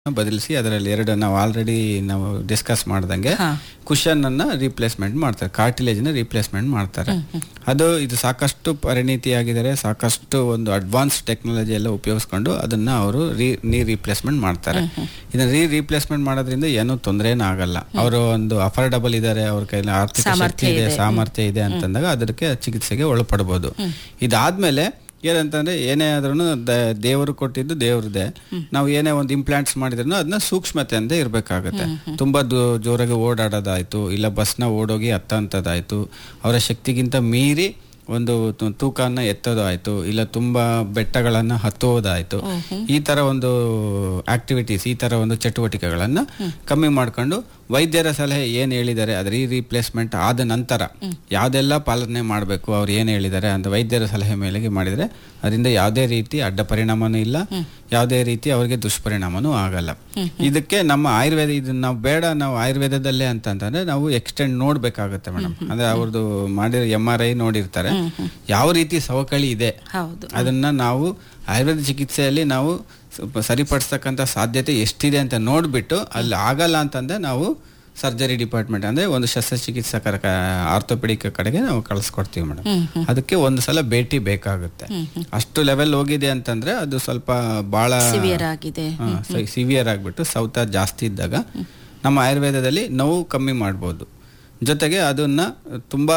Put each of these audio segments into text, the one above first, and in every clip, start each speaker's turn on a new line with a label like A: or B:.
A: ಬದಲಿಸಿ ಅದರಲ್ಲಿ ಎರಡು ನಾವು ಆಲ್ರೆಡಿ ನಾವು ಡಿಸ್ಕಸ್ ಮಾಡ್ದಂಗೆ
B: ಹಾ.
A: ಕುಶನ್ ಅನ್ನ ರೀಪ್ಲೇಸ್ಮೆಂಟ್ ಮಾಡ್ತಾರೆ ಕಾರ್ಟಿಲೇಜ್ ನ ರೀಪ್ಲೇಸ್ಮೆಂಟ್ ಮಾಡ್ತಾರೆ ಅದು ಇದು ಸಾಕಷ್ಟು ಪರಿಣಿತಿ ಆಗಿದ್ದಾರೆ ಸಾಕಷ್ಟು ಒಂದು ಅಡ್ವಾನ್ಸ್ ಟೆಕ್ನಾಲಜಿ ಎಲ್ಲ ಉಪಯೋಗಿಸ್ಕೊಂಡು ಅದನ್ನ ಅವರು ರೀ ನೀ ರೀಪ್ಲೇಸ್ಮೆಂಟ್ ಮಾಡ್ತಾರೆ ಇದನ್ನ ರೀ ರೀಪ್ಲೇಸ್ಮೆಂಟ್ ಮಾಡೋದ್ರಿಂದ ಏನೂ ತೊಂದರೆನೂ ಆಗಲ್ಲ ಅವರು ಒಂದು ಅಫೋರ್ಡಬಲ್ ಇದ್ದಾರೆ ಅವ್ರ ಕೈಲಿ ಆರ್ಥಿಕ ಶಕ್ತಿ
B: ಸಾಮರ್ಥ್ಯ
A: ಇದೆ
B: ಇದೆ.
A: ಸಾಮರ್ಥ್ಯ ಇದೆ ಅಂತಂದಾಗ ಅದಕ್ಕೆ ಚಿಕಿತ್ಸೆಗೆ ಒಳಪಡ್ಬೋದು ಇದಾದ್ಮೇಲೆ ಏನಂತಂದ್ರೆ ಏನೇ ಆದ್ರೂ ದೇವರು ಕೊಟ್ಟಿದ್ದು ದೇವ್ರದೇ ನಾವು ಏನೇ ಒಂದು ಇಂಪ್ಲಾಂಟ್ಸ್ ಮಾಡಿದ್ರು ಅದನ್ನ ಸೂಕ್ಷ್ಮತೆ ಅಂತ ಇರಬೇಕಾಗುತ್ತೆ ತುಂಬಾ ದೂ- ಜೋರಾಗಿ ಓಡಾಡೋದಾಯ್ತು ಇಲ್ಲ ಬಸ್ನ ಓಡೋಗಿ ಹತ್ತಂಥದ್ದಾಯ್ತು ಅವರ ಶಕ್ತಿಗಿಂತ ಮೀರಿ ಒಂದು ತು- ತೂಕನ ಎತ್ತೋದು ಆಯ್ತು ಇಲ್ಲ ತುಂಬಾ ಬೆಟ್ಟಗಳನ್ನ ಹತ್ತುವುದಾಯ್ತು ಈ ತರ ಒಂದು ಆಕ್ಟಿವಿಟೀಸ್ ಈ ತರ ಒಂದು ಚಟುವಟಿಕೆಗಳನ್ನ ಕಮ್ಮಿ ಮಾಡ್ಕೊಂಡು ವೈದ್ಯರ ಸಲಹೆ ಏನ್ ಹೇಳಿದ್ದಾರೆ ಅದ್ರ ಈ ರೀಪ್ಲೇಸ್ಮೆಂಟ್ ಆದ ನಂತರ ಯಾವ್ದೆಲ್ಲ ಪಾಲನೆ ಮಾಡಬೇಕು ಅವ್ರು ಏನ್ ಹೇಳಿದ್ದಾರೆ ಅಂತ ವೈದ್ಯರ ಸಲಹೆ ಮೇಲೆಗೆ ಮಾಡಿದ್ರೆ ಅದರಿಂದ ಯಾವುದೇ ರೀತಿ ಅಡ್ಡ ಪರಿಣಾಮನೂ ಇಲ್ಲ ಯಾವುದೇ ರೀತಿ ಅವರಿಗೆ ದುಷ್ಪರಿಣಾಮನೂ ಆಗಲ್ಲ ಇದಕ್ಕೆ ನಮ್ಮ ಆಯುರ್ವೇದ ಇದನ್ನ ನಾವು ಬೇಡ ನಾವು ಆಯುರ್ವೇದದಲ್ಲೇ ಅಂತಂತಂದ್ರೆ ನಾವು ಎಕ್ಸ್ಟೆಂಡ್ ನೋಡ್ಬೇಕಾಗುತ್ತೆ ಮೇಡಮ್ ಅಂದ್ರೆ ಅವ್ರದ್ದು ಮಾಡಿರೋ ಎಂ ಆರ್ ಐ ನೋಡಿರ್ತಾರೆ ಯಾವ ರೀತಿ ಸವಕಳಿ ಇದೆ
B: ಹೌದು
A: ಅದನ್ನ ನಾವು ಆಯುರ್ವೇದ ಚಿಕಿತ್ಸೆಯಲ್ಲಿ ನಾವು ಸ್ವಲ್ಪ ಸರಿಪಡಿಸ್ತಕ್ಕಂಥ ಸಾಧ್ಯತೆ ಎಷ್ಟಿದೆ ಅಂತ ನೋಡ್ಬಿಟ್ಟು ಅಲ್ಲಿ ಆಗಲ್ಲ ಅಂತಂದ್ರೆ ನಾವು ಸರ್ಜರಿ ಡಿಪಾರ್ಟ್ಮೆಂಟ್ ಅಂದ್ರೆ ಒಂದು ಶಸ್ತ್ರಚಿಕಿತ್ಸಕರ ಆರ್ಥೋಪೆಡಿಕ್ ಕಡೆಗೆ ನಾವು ಕಳಿಸ್ಕೊಡ್ತೀವಿ ಮೇಡಮ್ ಅದಕ್ಕೆ ಒಂದು ಸಲ ಭೇಟಿ ಬೇಕಾಗುತ್ತೆ ಅಷ್ಟು ಲೆವೆಲ್ ಹೋಗಿದೆ ಅಂತಂದ್ರೆ ಅದು ಸ್ವಲ್ಪ ಬಹಳ
B: ಸಿವಿಯರ್ ಆಗಿದೆ
A: ಸಿವಿಯರ್ ಆಗಿಬಿಟ್ಟು ಸೌತ ಜಾಸ್ತಿ ಇದ್ದಾಗ ನಮ್ಮ ಆಯುರ್ವೇದದಲ್ಲಿ ನೋವು ಕಮ್ಮಿ ಮಾಡ್ಬೋದು ಜೊತೆಗೆ ಅದನ್ನ ತುಂಬಾ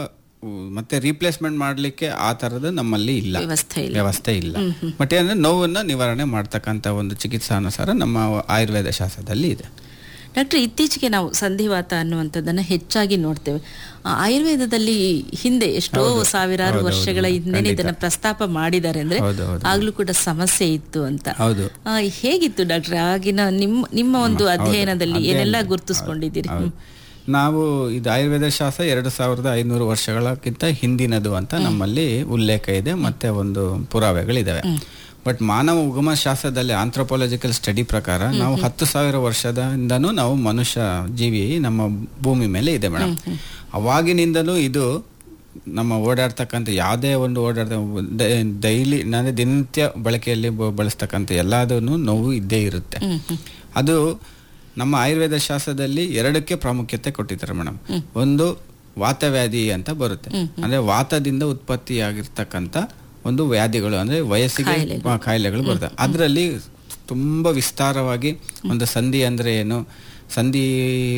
A: ಉ- ಮತ್ತೆ ರೀಪ್ಲೇಸ್ಮೆಂಟ್ ಮಾಡ್ಲಿಕ್ಕೆ ಆ ತರದ ನಮ್ಮಲ್ಲಿ ಇಲ್ಲ
B: ವ್ಯವಸ್ಥೆ ಇಲ್ಲ
A: ವ್ಯವಸ್ಥೆ ಇಲ್ಲ ಬಟ್ ಏನಂದ್ರೆ ನೋವನ್ನ ನಿವಾರಣೆ ಮಾಡ್ತಕ್ಕಂಥ ಒಂದು ಚಿಕಿತ್ಸಾನುಸಾರ ನಮ್ಮ ಆಯುರ್ವೇದ ಶಾಸ್ತ್ರದಲ್ಲಿ ಇದೆ
B: ಡಾಕ್ಟರ್ ಇತ್ತೀಚೆಗೆ ನಾವು ಸಂಧಿವಾತ ಅನ್ನುವಂಥದ್ದನ್ನ ಹೆಚ್ಚಾಗಿ ನೋಡ್ತೇವೆ ಆ, ಆಯುರ್ವೇದದಲ್ಲಿ ಹಿಂದೆ ಎಷ್ಟೋ ಸಾವಿರಾರು
A: ಹೌದು,
B: ವರ್ಷಗಳ
A: ಹೌದು,
B: ಹಿಂದೆ
A: ಖಂಡಿತ.
B: ಇದನ್ನ ಪ್ರಸ್ತಾಪ ಮಾಡಿದ್ದಾರೆ ಅಂದ್ರೆ
A: ಹೌದು, ಹೌದು.
B: ಆಗ್ಲೂ ಕೂಡ ಸಮಸ್ಯೆ ಇತ್ತು ಅಂತ
A: ಹೌದು
B: ಆ, ಹೇಗಿತ್ತು ಡಾಕ್ಟರ್ ಆಗಿನ ನಿಮ್ಮ ನಿಮ್ಮ ಒಂದು
A: ಹೌದು.
B: ಅಧ್ಯಯನದಲ್ಲಿ
A: ಅಧ್ಯಯನ.
B: ಏನೆಲ್ಲ ಗುರುತಿಸ್ಕೊಂಡಿದ್ದೀರಿ
A: ಹೌದು. ನಾವು ಇದು ಆಯುರ್ವೇದ ಶಾಸ್ತ್ರ ಎರಡು ಸಾವಿರದ ಐನೂರು ವರ್ಷಗಳಕ್ಕಿಂತ ಹಿಂದಿನದು ಅಂತ ನಮ್ಮಲ್ಲಿ ಉಲ್ಲೇಖ ಇದೆ ಮತ್ತೆ ಒಂದು ಪುರಾವೆಗಳಿದಾವೆ ಬಟ್ ಮಾನವ ಉಗಮ ಶಾಸ್ತ್ರದಲ್ಲಿ ಆಂಥ್ರೋಪಾಲಜಿಕಲ್ ಸ್ಟಡಿ ಪ್ರಕಾರ ನಾವು ಹತ್ತು ಸಾವಿರ ವರ್ಷದಿಂದನೂ ನಾವು ಮನುಷ್ಯ ಜೀವಿ ನಮ್ಮ ಭೂಮಿ ಮೇಲೆ ಇದೆ ಮೇಡಮ್ ಅವಾಗಿನಿಂದಲೂ ಇದು ನಮ್ಮ ಓಡಾಡ್ತಕ್ಕಂಥ ಯಾವುದೇ ಒಂದು ಓಡಾಡ್ತ ಡೈಲಿ ಅಂದರೆ ದಿನನಿತ್ಯ ಬಳಕೆಯಲ್ಲಿ ಬ- ಬಳಸ್ತಕ್ಕಂಥ ಎಲ್ಲದನ್ನು ನೋವು ಇದ್ದೇ ಇರುತ್ತೆ ಅದು ನಮ್ಮ ಆಯುರ್ವೇದ ಶಾಸ್ತ್ರದಲ್ಲಿ ಎರಡಕ್ಕೆ ಪ್ರಾಮುಖ್ಯತೆ ಕೊಟ್ಟಿದ್ದಾರೆ ಮೇಡಮ್ ಒಂದು ವಾತವ್ಯಾಧಿ ಅಂತ ಬರುತ್ತೆ ಅಂದ್ರೆ ವಾತದಿಂದ ಉತ್ಪತ್ತಿಯಾಗಿರ್ತಕ್ಕಂಥ ಒಂದು ವ್ಯಾಧಿಗಳು ಅಂದ್ರೆ ವಯಸ್ಸಿಗೆ ಆ, ಕಾಯಿಲೆಗಳು ಬರುತ್ತೆ ಅದರಲ್ಲಿ ತುಂಬಾ ವಿಸ್ತಾರವಾಗಿ ಒಂದು ಸಂಧಿ ಅಂದ್ರೆ ಏನು ಸಂಧಿ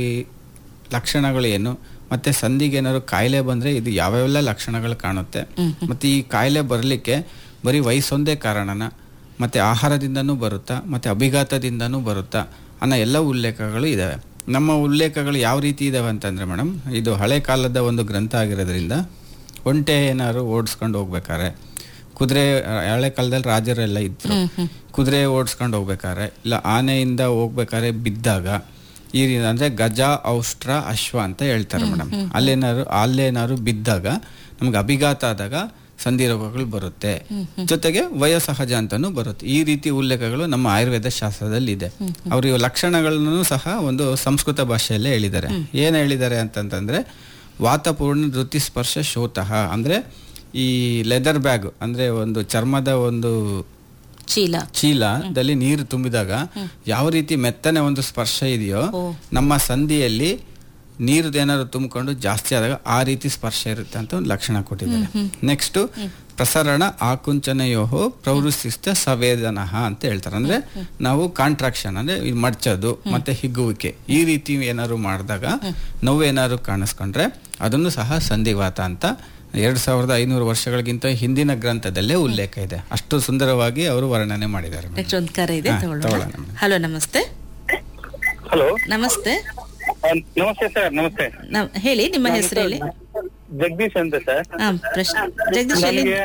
A: ಲಕ್ಷಣಗಳು ಏನು ಮತ್ತೆ ಸಂಧಿಗೆ ಏನಾದ್ರು ಕಾಯಿಲೆ ಬಂದ್ರೆ ಇದು ಯಾವ್ಯಾವೆಲ್ಲ ಲಕ್ಷಣಗಳು ಕಾಣುತ್ತೆ ಮತ್ತೆ ಈ ಕಾಯಿಲೆ ಬರಲಿಕ್ಕೆ ಬರೀ ವಯಸ್ಸೊಂದೇ ಕಾರಣನ ಮತ್ತೆ ಆಹಾರದಿಂದನೂ ಬರುತ್ತಾ ಮತ್ತೆ ಅಭಿಘಾತದಿಂದನೂ ಬರುತ್ತಾ ಅನ್ನೋ ಎಲ್ಲ ಉಲ್ಲೇಖಗಳು ಇದಾವೆ ನಮ್ಮ ಉಲ್ಲೇಖಗಳು ಯಾವ ರೀತಿ ಇದಾವೆ ಅಂತಂದ್ರೆ ಮೇಡಮ್ ಇದು ಹಳೆ ಕಾಲದ ಒಂದು ಗ್ರಂಥ ಆಗಿರೋದ್ರಿಂದ ಒಂಟೆ ಏನಾದ್ರು ಓಡಿಸ್ಕೊಂಡು ಹೋಗ್ಬೇಕಾರೆ ಕುದುರೆ ಹಳೆ ಕಾಲದಲ್ಲಿ ರಾಜರೆಲ್ಲ ಇದ್ರು ಕುದುರೆ ಓಡಿಸ್ಕೊಂಡು ಹೋಗ್ಬೇಕಾರೆ ಇಲ್ಲ ಆನೆಯಿಂದ ಹೋಗ್ಬೇಕಾದ್ರೆ ಬಿದ್ದಾಗ ಈ ರೀತಿ ಅಂದ್ರೆ ಗಜ ಔಷ್ಟ್ರ ಅಶ್ವ ಅಂತ ಹೇಳ್ತಾರೆ ಮೇಡಮ್ ಅಲ್ಲೇನಾದ್ರು ಅಲ್ಲೇನಾದ್ರು ಬಿದ್ದಾಗ ನಮ್ಗೆ ಅಭಿಘಾತ ಆದಾಗ ಸಂಧಿ ರೋಗಗಳು ಬರುತ್ತೆ ಜೊತೆಗೆ ವಯೋಸಹಜ ಅಂತಾನೂ ಬರುತ್ತೆ ಈ ರೀತಿ ಉಲ್ಲೇಖಗಳು ನಮ್ಮ ಆಯುರ್ವೇದ ಶಾಸ್ತ್ರದಲ್ಲಿ ಇದೆ ಅವರು ಲಕ್ಷಣಗಳನ್ನು ಸಹ ಒಂದು ಸಂಸ್ಕೃತ ಭಾಷೆಯಲ್ಲೇ ಹೇಳಿದ್ದಾರೆ ಏನ್ ಹೇಳಿದ್ದಾರೆ ಅಂತಂತಂದ್ರೆ ವಾತಪೂರ್ಣ ಧೃತಿ ಸ್ಪರ್ಶ ಶೋತಃ ಅಂದ್ರೆ ಈ ಲೆದರ್ ಬ್ಯಾಗ್ ಅಂದ್ರೆ ಒಂದು ಚರ್ಮದ ಒಂದು
B: ಚೀಲ
A: ಚೀಲದಲ್ಲಿ ನೀರು ತುಂಬಿದಾಗ ಯಾವ ರೀತಿ ಮೆತ್ತನೆ ಒಂದು ಸ್ಪರ್ಶ ಇದೆಯೋ ನಮ್ಮ ಸಂಧಿಯಲ್ಲಿ ನೀರು ಏನಾದ್ರು ತುಂಬಿಕೊಂಡು ಜಾಸ್ತಿ ಆದಾಗ ಆ ರೀತಿ ಸ್ಪರ್ಶ ಇರುತ್ತೆ ಅಂತ ಒಂದು ಲಕ್ಷಣ ಕೊಟ್ಟಿದ್ದಾರೆ ನೆಕ್ಸ್ಟ್ ಪ್ರಸರಣ ಆಕುಂಚನಯೋಹೋ ಪ್ರವೃತ್ತಿಸ್ತ ಸವೇದನ ಅಂತ ಹೇಳ್ತಾರೆ ಅಂದ್ರೆ ನಾವು ಕಾಂಟ್ರಾಕ್ಷನ್ ಅಂದ್ರೆ ಈ ಮಡ್ಚೋದು ಮತ್ತೆ ಹಿಗ್ಗುವಿಕೆ ಈ ರೀತಿ ಏನಾದ್ರು ಮಾಡಿದಾಗ ನೋವು ಏನಾದ್ರು ಕಾಣಿಸ್ಕೊಂಡ್ರೆ ಅದನ್ನು ಸಹ ಸಂಧಿವಾತ ಅಂತ ಎರಡ್ ಸಾವಿರದ ಐನೂರು ವರ್ಷಗಳಿಗಿಂತ ಹಿಂದಿನ ಗ್ರಂಥದಲ್ಲೇ ಉಲ್ಲೇಖ ಇದೆ ಅಷ್ಟು ಸುಂದರವಾಗಿ ಅವರು ವರ್ಣನೆ ಮಾಡಿದ್ದಾರೆ madam.
B: ಡಾಕ್ಟರ್ ಒಂದು ಕರೆ ಇದೆ
A: ಹಾ,
B: ತಗೊಳ್ಳೋಣ
A: ತಗೊಳ್ಳೋಣ madam.
B: ಹಲೋ ನಮಸ್ತೆ
C: ಹಲೋ
B: ನಮಸ್ತೆ
C: ನಮಸ್ತೆ ಸರ್ ನಮಸ್ತೆ
B: ನಾವ್- ಹೇಳಿ ನಿಮ್ಮ ಹೆಸರು ಹೇಳಿ
C: ಜಗದೀಶ್ ಅಂತ ಸರ್
B: ಹಾ ಪ್ರಶ್ನೆ ಜಗದೀಶ್ ಹೇಳಿ
C: ನನಗೆ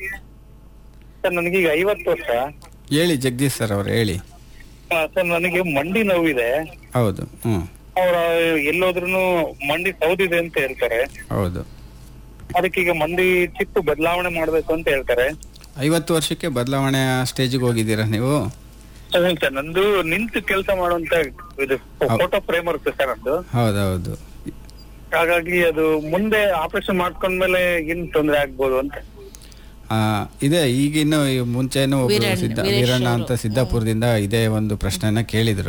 C: ಸರ್ ನನಗೀಗ ಐವತ್ತು ವರ್ಷ
A: ಹೇಳಿ ಜಗದೀಶ್ ಸರ್ ಅವ್ರು ಹೇಳಿ
C: ಆ, ಸರ್ ನನಗೆ ಮಂಡಿ ನೋವಿದೆ
A: ಹೌದು ಹ್ಮ್
C: ಅವ್ರ ಎಲ್ಲೋದ್ರೂ ಮಂಡಿ ಸೌದಿದೆ ಅಂತ ಹೇಳ್ತಾರೆ
A: ಹೌದು
C: ಅದಕ್ಕೀಗ ಮಂಡಿ ಚಿಕ್ಕ ಬದಲಾವಣೆ ಮಾಡ್ಬೇಕು ಅಂತ ಹೇಳ್ತಾರೆ
A: ಐವತ್ತು ವರ್ಷಕ್ಕೆ ಬದಲಾವಣೆ ಸ್ಟೇಜಿಗೆ ಹೋಗಿದ್ದೀರಾ ನೀವು
C: ಹ್ಞೂ ಸರ್ ನಂದು ನಿಂತು ಕೆಲಸ ಮಾಡುವಂತ ಇದು ಫೋಟೋ ಫ್ರೇಮ್ ವರ್ಕ್ ಸರ್ ನಂದು
A: ಹೌದೌದು
C: ಹಾಗಾಗಿ ಅದು ಮುಂದೆ ಆಪರೇಷನ್ ಮಾಡ್ಕೊಂಡ್ಮೇಲೆ ಏನ್ ತೊಂದ್ರೆ ಆಗ್ಬೋದು ಅಂತ
A: ಆ, ಇದೆ ಈಗಿನ್ನು ಈ ಮುಂಚೆನೂ ಒಬ್ರು
B: ವೀರಣ್ಣ-
A: ಸಿದ್ದ
B: ವೀರೇಶ್
A: ವೀರಣ್ಣ
B: ಅವರು.
A: ಅಂತ ಸಿದ್ದಾಪುರದಿಂದ ಇದೇ ಒಂದು ಪ್ರಶ್ನೆನ ಕೇಳಿದ್ರು